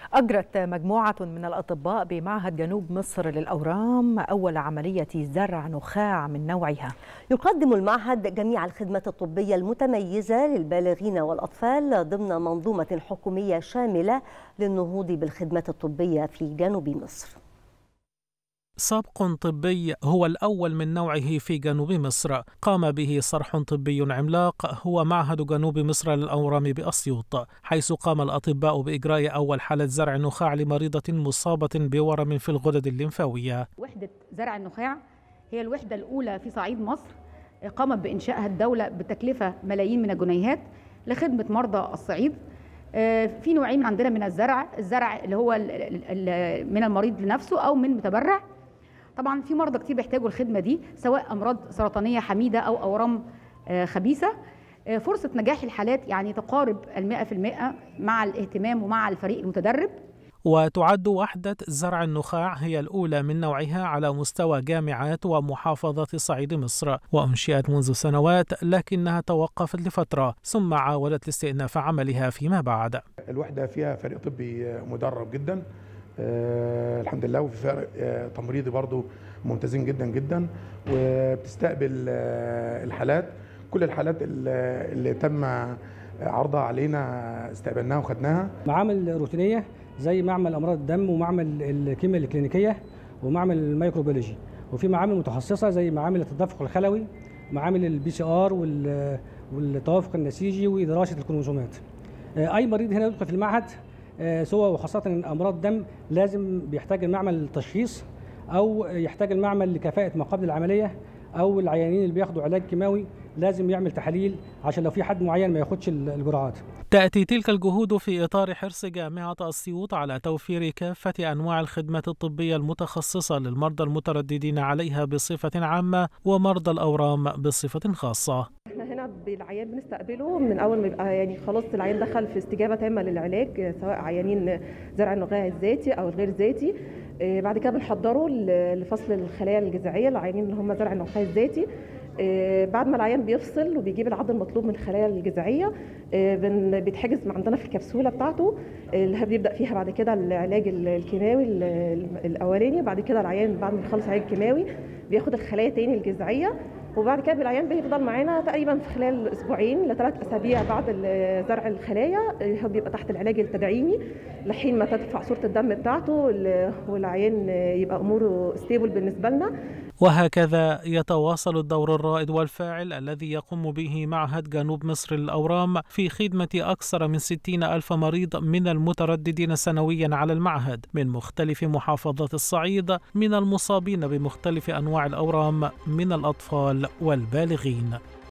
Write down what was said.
أجرت مجموعة من الأطباء بمعهد جنوب مصر للأورام أول عملية زرع نخاع من نوعها يقدم المعهد جميع الخدمات الطبية المتميزة للبالغين والأطفال ضمن منظومة حكومية شاملة للنهوض بالخدمات الطبية في جنوب مصر سبق طبي هو الأول من نوعه في جنوب مصر قام به صرح طبي عملاق هو معهد جنوب مصر للأورام بأسيوط حيث قام الأطباء بإجراء أول حالة زرع نخاع لمريضة مصابة بورم في الغدد الليمفاوية وحدة زرع النخاع هي الوحدة الأولى في صعيد مصر قامت بإنشائها الدولة بتكلفة ملايين من الجنيهات لخدمة مرضى الصعيد في نوعين عندنا من الزرع الزرع اللي هو من المريض لنفسه أو من متبرع طبعا في مرضى كتير بيحتاجوا الخدمه دي سواء امراض سرطانيه حميده او اورام خبيثه فرصه نجاح الحالات يعني تقارب المئة في المئة مع الاهتمام ومع الفريق المتدرب وتعد وحدة زرع النخاع هي الأولى من نوعها على مستوى جامعات ومحافظات صعيد مصر وأنشئت منذ سنوات لكنها توقفت لفترة ثم عاودت لاستئناف عملها فيما بعد الوحدة فيها فريق طبي مدرب جدا آه الحمد لله وفي فرق آه تمريضي برضو ممتازين جدا جدا وبتستقبل آه الحالات كل الحالات اللي, اللي تم عرضها علينا استقبلناها وخدناها معامل روتينيه زي معمل امراض الدم ومعمل الكيمياء الكلينيكيه ومعمل الميكروبيولوجي وفي معامل متخصصه زي معامل التدفق الخلوي معامل البي سي ار والتوافق النسيجي ودراسه الكروموسومات اي مريض هنا يدخل في المعهد سواء وخاصة أمراض الدم لازم بيحتاج المعمل للتشخيص أو يحتاج المعمل لكفاءة ما قبل العملية أو العيانين اللي بياخدوا علاج كيماوي لازم يعمل تحاليل عشان لو في حد معين ما ياخدش الجرعات تأتي تلك الجهود في إطار حرص جامعة أسيوط على توفير كافة أنواع الخدمات الطبية المتخصصة للمرضى المترددين عليها بصفة عامة ومرضى الأورام بصفة خاصة احنا هنا بالعيان بنستقبله من اول ما يبقى يعني خلاص العيان دخل في استجابه تامه للعلاج سواء عيانين زرع النخاع الذاتي او الغير ذاتي بعد كده بنحضره لفصل الخلايا الجذعيه العيانين اللي هم زرع النخاع الذاتي بعد ما العيان بيفصل وبيجيب العدد المطلوب من الخلايا الجذعيه بيتحجز عندنا في الكبسوله بتاعته اللي بيبدا فيها بعد كده العلاج الكيماوي الاولاني بعد كده العيان بعد ما يخلص العلاج الكيماوي بياخد الخلايا تاني الجذعيه وبعد كده العيان بيفضل معانا تقريبا في خلال اسبوعين لثلاث اسابيع بعد زرع الخلايا هو بيبقى تحت العلاج التدعيمي لحين ما تدفع صوره الدم بتاعته والعيان يبقى اموره ستيبل بالنسبه لنا وهكذا يتواصل الدور الرائد والفاعل الذي يقوم به معهد جنوب مصر للأورام في خدمة أكثر من 60 ألف مريض من المترددين سنويا على المعهد من مختلف محافظات الصعيد من المصابين بمختلف أنواع الأورام من الأطفال والبالغين